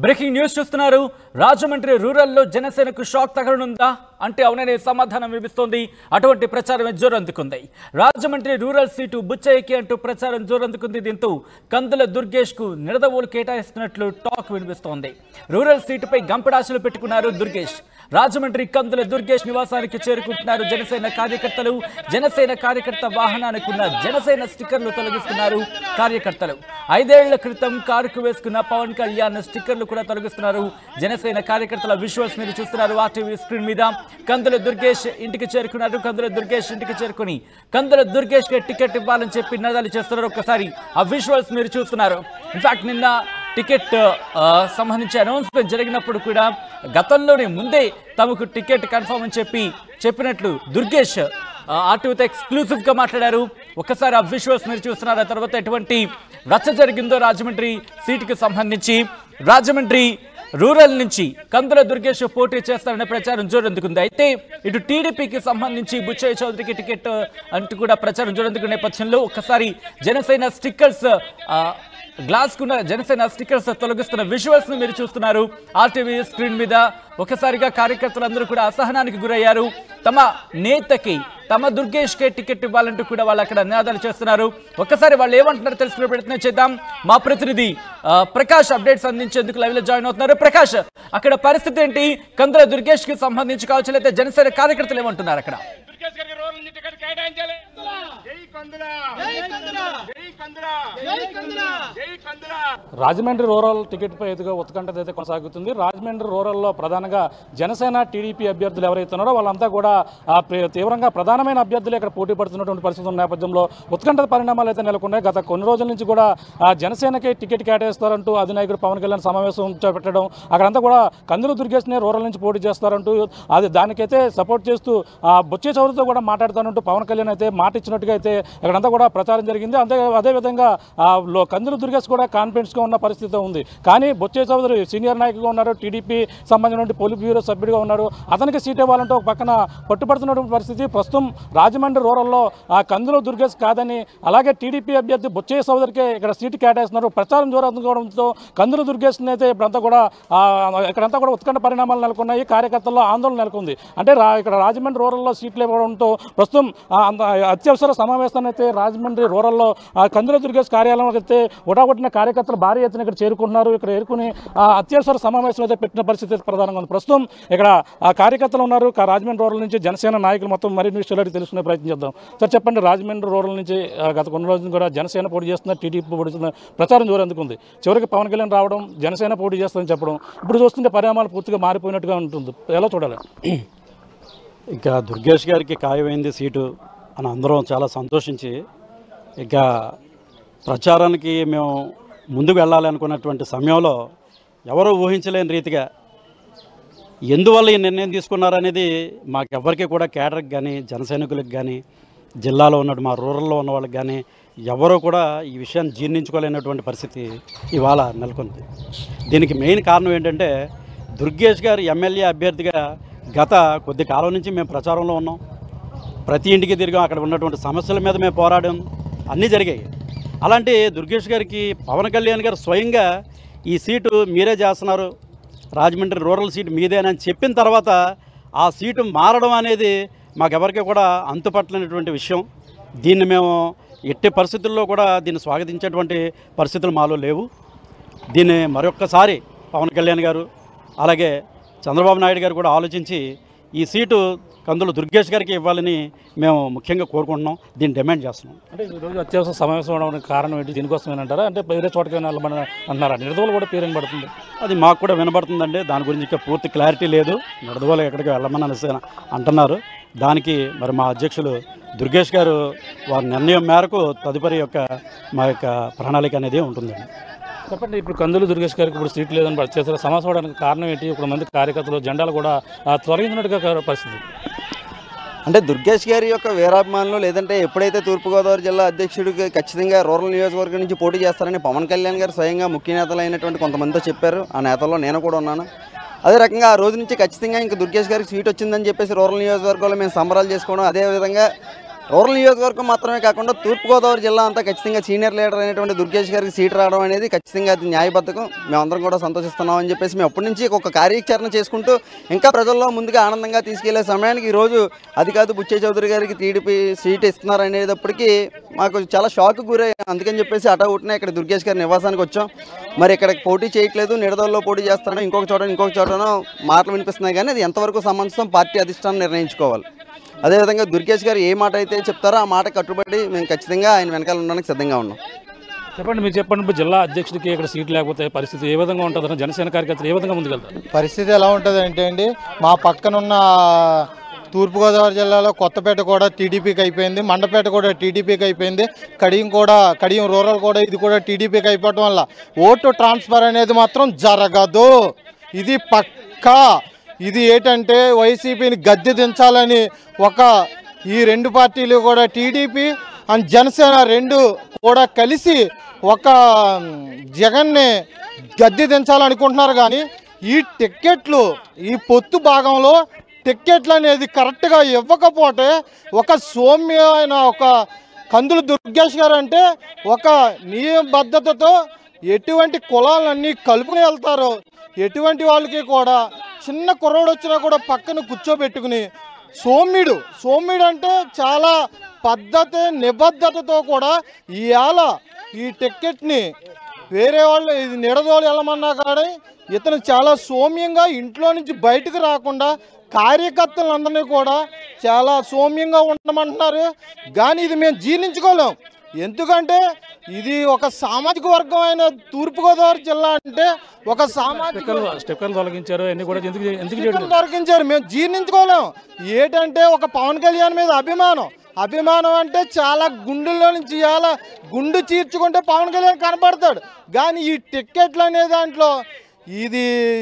Breaking news చూస్తున్నారు రాజమండ్రి రూరల్లో జనసేనకు షాక్ తగలనుందా అంటే అవుననే సమాధానం వినిపిస్తోంది అటువంటి ప్రచారం జోరందుకుంది రాజమండ్రి రూరల్ సీటు బుచ్చయ్యకి అంటూ ప్రచారం జోరందుకుంది దీంతో కందుల దుర్గేష్ కు నిడదవోలు కేటాయిస్తున్నట్లు టాక్ వినిపిస్తోంది రూరల్ సీటుపై గంపడాశలు పెట్టుకున్నారు దుర్గేష్ రాజమండ్రి కందుల దుర్గేష్ నివాసానికి చేరుకుంటున్నారు జనసేన కార్యకర్తలు జనసేన కార్యకర్త వాహనానికి ఉన్న జనసేన స్టిక్కర్లు తొలగిస్తున్నారు కార్యకర్తలు ఐదేళ్ల క్రితం కారుకు వేసుకున్న పవన్ కళ్యాణ్ స్టిక్కర్లు కూడా తొలగిస్తున్నారు జనసేన కార్యకర్తల విజువల్స్ మీరు చూస్తున్నారు ఆర్టీవీ స్క్రీన్ మీద కందుల దుర్గేష్ ఇంటికి చేరుకున్నారు కందుల దుర్గేష్ ఇంటికి చేరుకుని కందుల దుర్గేష్ కి టికెట్ ఇవ్వాలని చెప్పి నినాదాలు చేస్తున్నారు ఒక్కసారి ఆ విజువల్స్ మీరు చూస్తున్నారు ఇన్ఫాక్ట్ నిన్న టికెట్ ఆ, సంబంధించి అనౌన్స్మెంట్ జరిగినప్పుడు కూడా గతంలోనే ముందే తమకు టికెట్ కన్ఫర్మ్ అని చెప్పి చెప్పినట్లు దుర్గేష్ ఆ, ఆర్టీవీతో ఎక్స్క్లూసివ్ గా మాట్లాడారు ఒక్కసారి ఆ విజువల్స్ మీరు చూస్తున్నారు ఆ తర్వాత ఎటువంటి రచ్చ జరిగిందో రాజమండ్రి సీటుకి సంబంధించి రాజమండ్రి రూరల్ నుంచి కందుల దుర్గేష్ పోటీ చేస్తారనే ప్రచారం జోరందుకుంది అయితే ఇటు టీడీపీకి సంబంధించి బుచ్చయ్య చౌదరికి టికెట్ అంటూ కూడా ప్రచారం జోరందుకున్న నేపథ్యంలో ఒక్కసారి జనసేన స్టిక్కర్స్ ఆ, గ్లాస్ కున్న జనసేన స్టిక్కర్స్ తొలగిస్తున్న విజువల్స్ ను మీరు చూస్తున్నారు ఆర్టీవీ స్క్రీన్ మీద ఒకసారిగా కార్యకర్తలందరూ కూడా అసహనానికి గురయ్యారు తమ నేతకి తమ దుర్గేష్ కే టికెట్ ఇవ్వాలంటూ కూడా వాళ్ళు అక్కడ నినాదాలు చేస్తున్నారు ఒక్కసారి వాళ్ళు ఏమంటున్నారో తెలుసుకునే ప్రయత్నం చేద్దాం మా ప్రతినిధి ఆ, ప్రకాష్ అప్డేట్స్ అందించేందుకు లైవ్ లో జాయిన్ అవుతున్నారు ప్రకాష్ అక్కడ పరిస్థితి ఏంటి కందుల దుర్గేష్ కి సంబంధించి కావచ్చు లేదా జనసేన కార్యకర్తలు ఏమంటున్నారు అక్కడ దుర్గేష్ గారికి రోడ్ల నుంచి టికెట్ కేటాయించాలి జై కందుల జై కందుల జై కందుల జై కందుల జై కందుల రాజమండ్రి రూరల్ టికెట్పై ఎదుగా ఉత్కంఠత అయితే కొనసాగుతుంది రాజమండ్రి రూరల్లో ప్రధానంగా జనసేన టీడీపీ అభ్యర్థులు ఎవరైతే ఉన్నారో వాళ్ళంతా కూడా ఆ, ప్ర- తీవ్రంగా ప్రధానమైన అభ్యర్థులు ఇక్కడ పోటీ పడుతున్నటువంటి పరిస్థితుల నేపథ్యంలో ఉత్కంఠత పరిణామాలు అయితే నెలకొన్నాయి గత కొన్ని రోజుల నుంచి కూడా ఆ, జనసేనకి టికెట్ కేటాయిస్తారంటూ అధినాయకుడు పవన్ కళ్యాణ్ సమావేశం పెట్టడం అక్కడంతా కూడా కందులు దుర్గేష్ని రూరల్ నుంచి పోటీ చేస్తారంటూ అది దానికైతే సపోర్ట్ చేస్తూ ఆ, బొచ్చే చౌదరితో కూడా మాట్లాడతానంటూ పవన్ కళ్యాణ్ అయితే మాట ఇచ్చినట్టుగా అయితే ఇక్కడంతా కూడా ప్రచారం జరిగింది అంతే అదేవిధంగా ఆ, లో కందులు దుర్గేష్ కూడా కాన్ఫిడెన్స్గా ఉన్న పరిస్థితి ఉంది కానీ బొచ్చే చౌదరి సీనియర్ నాయకుగా ఉన్నారు టీడీపీ సంబంధించిన పోలిట్ బ్యూరో సభ్యుడిగా ఉన్నారు అతనికి సీట్ ఇవ్వాలంటే ఒక పక్కన పట్టుబడుతున్నటువంటి పరిస్థితి ప్రస్తుతం రాజమండ్రి రూరల్లో ఆ కందులు దుర్గేష్ కాదని అలాగే టీడీపీ అభ్యర్థి బొచ్చే చౌదరికే ఇక్కడ సీటు కేటాయిస్తున్నారు ప్రచారం జోరందుకోవడంతో కందులు దుర్గేష్ని అయితే ఇప్పుడంతా కూడా ఆ, ఇక్కడంతా కూడా ఉత్కంఠ పరిణామాలు నెలకొన్నాయి కార్యకర్తల్లో ఆందోళన నెలకొంది అంటే రా ఇక్కడ రాజమండ్రి రూరల్లో సీట్లు ఇవ్వడంతో ప్రస్తుతం ఆ, అంత అత్యవసర సమావేశాన్ని అయితే రాజమండ్రి రూరల్లో ఆ, కందుల దుర్గేష్ కార్యాలయంలో అయితే ఉడాగొట్టిన కార్యకర్తలు భారీ ఎత్తున ఇక్కడ చేరుకుంటున్నారు ఇక్కడ చేరుకుని ఆ, అత్యవసర సమావేశం అయితే పెట్టిన పరిస్థితి అయితే ప్రధానంగా ఉంది ప్రస్తుతం ఇక్కడ ఆ కార్యకర్తలు ఉన్నారు కా- రాజమండ్రి రూరల్ నుంచి జనసేన నాయకులు మొత్తం మరిన్ని విషయాలు అడిగి తెలుసుకునే ప్రయత్నం చేద్దాం సార్ చెప్పండి రాజమండ్రి రూరల్ నుంచి ఆ, గత కొన్ని రోజులు కూడా జనసేన పోటీ చేస్తున్నారు టీడీపీ పోటీ చేస్తున్నారు ప్రచారం జోరు అందుకుంది చివరికి పవన్ కళ్యాణ్ రావడం జనసేన పోటీ చేస్తుందని చెప్పడం ఇప్పుడు చూస్తుంటే పరిణామాలు పూర్తిగా మారిపోయినట్టుగా ఉంటుంది ఎలా చూడాలి ఇంకా దుర్గేష్ గారికి ఖాయమైంది సీటు అని అందరం చాలా సంతోషించి ఇక ప్రచారానికి మేము ముందుకు వెళ్ళాలి అనుకున్నటువంటి సమయంలో ఎవరూ ఊహించలేని రీతిగా ఎందువల్ల ఈ నిర్ణయం తీసుకున్నారనేది మాకెవ్వరికి కూడా కేడర్కి కానీ జనసైనికులకు కానీ జిల్లాలో ఉన్న మా రూరల్లో ఉన్న వాళ్ళకి కానీ ఎవరూ కూడా ఈ విషయాన్ని జీర్ణించుకోలేనటువంటి పరిస్థితి ఇవాళ నెలకొంది దీనికి మెయిన్ కారణం ఏంటంటే దుర్గేష్ గారు ఎమ్మెల్యే అభ్యర్థిగా గత కొద్ది కాలం నుంచి మేము ప్రచారంలో ఉన్నాం ప్రతి ఇంటికి తిరిగాం అక్కడ ఉన్నటువంటి సమస్యల మీద మేము పోరాడాం అన్నీ జరిగాయి అలాంటి దుర్గేష్ గారికి పవన్ కళ్యాణ్ గారు స్వయంగా ఈ సీటు మీరే చేస్తున్నారు రాజమండ్రి రూరల్ సీటు మీదేనని చెప్పిన తర్వాత ఆ సీటు మారడం అనేది మాకెవరికి కూడా అంతుపట్టలేనటువంటి విషయం దీన్ని మేము ఎట్టి పరిస్థితుల్లో కూడా దీన్ని స్వాగతించేటువంటి పరిస్థితులు మాలో లేవు దీన్ని మరొక్కసారి పవన్ కళ్యాణ్ గారు అలాగే చంద్రబాబు నాయుడు గారు కూడా ఆలోచించి ఈ సీటు కందులు దుర్గేష్ గారికి ఇవ్వాలని మేము ముఖ్యంగా కోరుకుంటున్నాం దీన్ని డిమాండ్ చేస్తున్నాం అంటే ఈ రోజు అత్యవసర సమావేశం అవడానికి కారణం ఏంటి దీనికోసమేనంటారా అంటే వేరే చోటకి వెళ్ళమని అన్నారా నిడదవలు కూడా పేరు పడుతుంది అది మాకు కూడా వినబడుతుందండి దాని గురించి ఇంకా పూర్తి క్లారిటీ లేదు నడదవల ఎక్కడికి వెళ్ళమని అనేసి అంటున్నారు దానికి మరి మా అధ్యక్షులు దుర్గేష్ గారు వారి నిర్ణయం మేరకు తదుపరి యొక్క మా యొక్క ప్రణాళిక అనేది ఉంటుందండి చెప్పండి ఇప్పుడు కందులు దుర్గేష్ గారికి ఇప్పుడు సీట్ లేదని చేసిన సమస్య అవడానికి కారణం ఏంటి ఇప్పుడు మంది కార్యకర్తలు జెండాలు కూడా ఆ, తొలగించినట్టుగా పరిస్థితి అంటే దుర్గేష్ గారి యొక్క వీరాభిమానులు లేదంటే ఎప్పుడైతే తూర్పుగోదావరి జిల్లా అధ్యక్షుడికి ఖచ్చితంగా రూరల్ నియోజకవర్గం నుంచి పోటీ చేస్తారని పవన్ కళ్యాణ్ గారు స్వయంగా ముఖ్య నేతలు అయినటువంటి కొంతమందితో చెప్పారు ఆ నేతల్లో నేను కూడా ఉన్నాను అదే రకంగా ఆ రోజు నుంచి ఖచ్చితంగా ఇంకా దుర్గేష్ గారికి సీట్ వచ్చిందని చెప్పేసి రూరల్ నియోజకవర్గంలో మేము సంబరాలు చేసుకోవడం అదేవిధంగా రూరల్ నియోజకవర్గం మాత్రమే కాకుండా తూర్పుగోదావరి జిల్లా అంతా ఖచ్చితంగా సీనియర్ లీడర్ అయినటువంటి దుర్గేష్ గారికి సీట్ రావడం అనేది ఖచ్చితంగా అది న్యాయబద్ధకం మేమందరం కూడా సంతోషిస్తున్నాం అని చెప్పేసి మేము అప్పటి నుంచి ఒక కార్యాచరణ చేసుకుంటూ ఇంకా ప్రజల్లో ముందుగా ఆనందంగా తీసుకెళ్లే సమయానికి ఈరోజు అది కాదు బుచ్చే చౌదరి గారికి టీడీపీ సీట్ ఇస్తున్నారు అనేటప్పటికీ మాకు చాలా షాక్ గురయ్యాం అందుకని చెప్పేసి అటౌట్నే ఇక్కడ దుర్గేష్ గారి నివాసానికి వచ్చాం మరి ఇక్కడ పోటీ చేయట్లేదు నిడదల్లో పోటీ చేస్తారో ఇంకొక చోట ఇంకొక చోటనో మాటలు వినిపిస్తున్నాయి కానీ అది ఎంతవరకు సమంజసం పార్టీ అధిష్టానం నిర్ణయించుకోవాలి అదేవిధంగా దుర్గేష్ గారు ఏ మాట అయితే చెప్తారో ఆ మాట కట్టుబడి మేము ఖచ్చితంగా ఆయన వెనకాల ఉండడానికి సిద్ధంగా ఉన్నాం చెప్పండి మీరు చెప్పండి ఇప్పుడు జిల్లా అధ్యక్షుడికి ఇక్కడ సీట్ లేకపోతే పరిస్థితి ఏ విధంగా ఉంటుందని జనసేన కార్యకర్తలు ఏ విధంగా ముందుకెళ్తారు పరిస్థితి ఎలా ఉంటుంది అంటే అండి మా పక్కనున్న తూర్పుగోదావరి జిల్లాలో కొత్తపేట కూడా టీడీపీకి అయిపోయింది మండపేట కూడా టీడీపీకి అయిపోయింది కడియం కూడా కడియం రూరల్ కూడా ఇది కూడా టీడీపీకి అయిపోవడం వల్ల ఓటు ట్రాన్స్ఫర్ అనేది మాత్రం జరగదు ఇది పక్కా ఇది ఏంటంటే వైసీపీని గద్దె దించాలని ఒక ఈ రెండు పార్టీలు కూడా టీడీపీ అండ్ జనసేన రెండు కూడా కలిసి ఒక జగన్ని గద్దె దించాలనుకుంటున్నారు కానీ ఈ టిక్కెట్లు ఈ పొత్తు భాగంలో టిక్కెట్లు అనేది కరెక్ట్గా ఇవ్వకపోతే ఒక సౌమ్యమైన ఒక కందులు దుర్గేష్ గారు అంటే ఒక నియమబద్ధతతో ఎటువంటి కులాలన్నీ కలుపుకుని వెళ్తారో ఎటువంటి వాళ్ళకి కూడా చిన్న కుర్రోడు వచ్చినా కూడా పక్కన కూర్చోబెట్టుకుని సౌమ్యుడు సౌమ్యుడు అంటే చాలా పద్ధతి నిబద్ధతతో కూడా ఇవాళ ఈ టిక్కెట్ని వేరే వాళ్ళు ఇది నిడదోలు వెళ్ళమన్నా కానీ ఇతను చాలా సౌమ్యంగా ఇంట్లో నుంచి బయటకు రాకుండా కార్యకర్తలందరినీ కూడా చాలా సౌమ్యంగా ఉండమంటున్నారు కానీ ఇది మేము జీర్ణించుకోలేం ఎందుకంటే ఇది ఒక సామాజిక వర్గం అయిన తూర్పుగోదావరి జిల్లా అంటే ఒక సామాజిక స్టిక్కర్లు స్టిక్కర్లు తొలగించారు అన్ని కూడా ఎందుకు ఎందుకు చేయడం టికెట్లు దొరికించారు మేము జీర్ణించుకోలేం ఏంటంటే ఒక పవన్ కళ్యాణ్ మీద అభిమానం అభిమానం అంటే చాలా గుండెల్లో నుంచి చాలా గుండు చీర్చుకుంటే పవన్ కళ్యాణ్ కనపడతాడు కానీ ఈ టిక్కెట్లు అనే దాంట్లో ఇది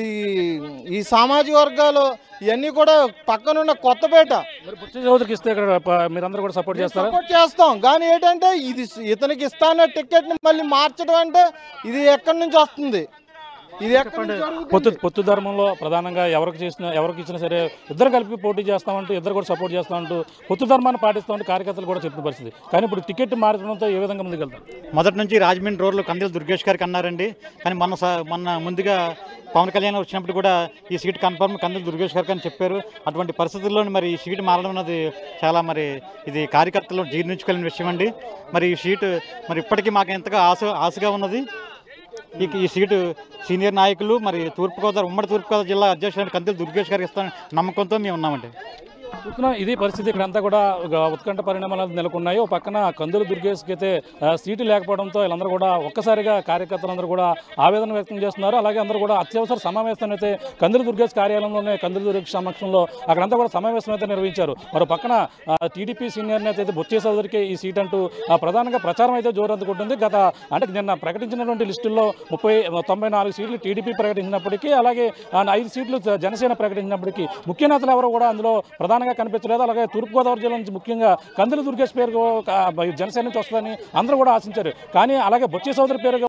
ఈ సామాజిక వర్గాలు ఇవన్నీ కూడా పక్కనున్న కొత్తపేట మరి బుచ్చ చౌదరికి ఇస్తే ఇక్కడ ప- మీరందరూ కూడా సపోర్ట్ చేస్తారా సపోర్ట్ చేస్తాం కానీ ఏంటంటే ఇది ఇతనికి ఇస్తాన టికెట్ ని మళ్ళీ మార్చడం అంటే ఇది ఎక్కడి నుంచి వస్తుంది ఇది ఎక్కడి నుంచి జరుగుతుంది? పొత్తు పొత్తు ధర్మంలో ప్రధానంగా ఎవరికి చేసిన ఎవరికి ఇచ్చినా సరే ఇద్దరు కలిపి పోటీ చేస్తామంటూ ఇద్దరు కూడా సపోర్ట్ చేస్తామంటూ పొత్తు ధర్మాన్ని పాటిస్తామంటూ కార్యకర్తలు కూడా చెప్పిన పరిస్థితి కానీ ఇప్పుడు టికెట్ మార్చడంతో ఏ విధంగా ముందుకెళ్తారు మొదటి నుంచి రాజమండ్రి రోడ్లు కందిల దుర్గేష్ గారికి అన్నారండి కానీ మొన్న స- మొన్న ముందుగా పవన్ కళ్యాణ్ వచ్చినప్పుడు కూడా ఈ సీట్ కన్ఫర్మ్ కందిల దుర్గేష్ గారికి అని చెప్పారు అటువంటి పరిస్థితుల్లో మరి ఈ సీట్ మారడం అన్నది చాలా మరి ఇది కార్యకర్తలు జీర్ణించుకోలేని విషయం అండి మరి ఈ సీటు మరి ఇప్పటికీ మాకు ఎంతగా ఆశ ఆశగా ఉన్నది ఈ ఈ సీటు సీనియర్ నాయకులు మరి తూర్పుగోదావరి ఉమ్మడి తూర్పుగోదావరి జిల్లా అధ్యక్షుడు కందిల దుర్గేష్ గారికి ఇస్తానని నమ్మకంతో మేము ఉన్నామండి చూస్తున్నా ఇది పరిస్థితి ఇక్కడ అంతా కూడా ఒక ఉత్కంఠ పరిణామాలు నెలకొన్నాయి ఒక పక్కన కందులు దుర్గేష్కి అయితే ఆ, సీటు లేకపోవడంతో వీళ్ళందరూ కూడా ఒక్కసారిగా కార్యకర్తలందరూ కూడా ఆవేదన వ్యక్తం చేస్తున్నారు అలాగే అందరూ కూడా అత్యవసర సమావేశం అయితే కందులు దుర్గేష్ కార్యాలయంలోనే కందులు దుర్గేష్ సమక్షంలో అక్కడంతా కూడా సమావేశం అయితే నిర్వహించారు మరో పక్కన ఆ, టీడీపీ సీనియర్ నేత అయితే బొచ్చే చౌదరికి ఈ సీట్ అంటూ ఆ, ప్రధానంగా ప్రచారం అయితే జోరందుకుంటుంది గత అంటే నిన్న ప్రకటించినటువంటి లిస్టుల్లో ముప్పై తొంభై నాలుగు సీట్లు టీడీపీ ప్రకటించినప్పటికీ అలాగే ఆ, ఐదు సీట్లు జ- జనసేన ప్రకటించినప్పటికీ ముఖ్య నేతలు ఎవరు కూడా అందులో ప్రధానంగా కనిపించలేదు అలాగే తూర్పుగోదావరి జిల్లా నుంచి ముఖ్యంగా కందుల దుర్గేష్ పేరు కా- జనసేన నుంచి వస్తుందని అందరూ కూడా ఆశించారు కానీ అలాగే బొచ్చే సోదరి పేరు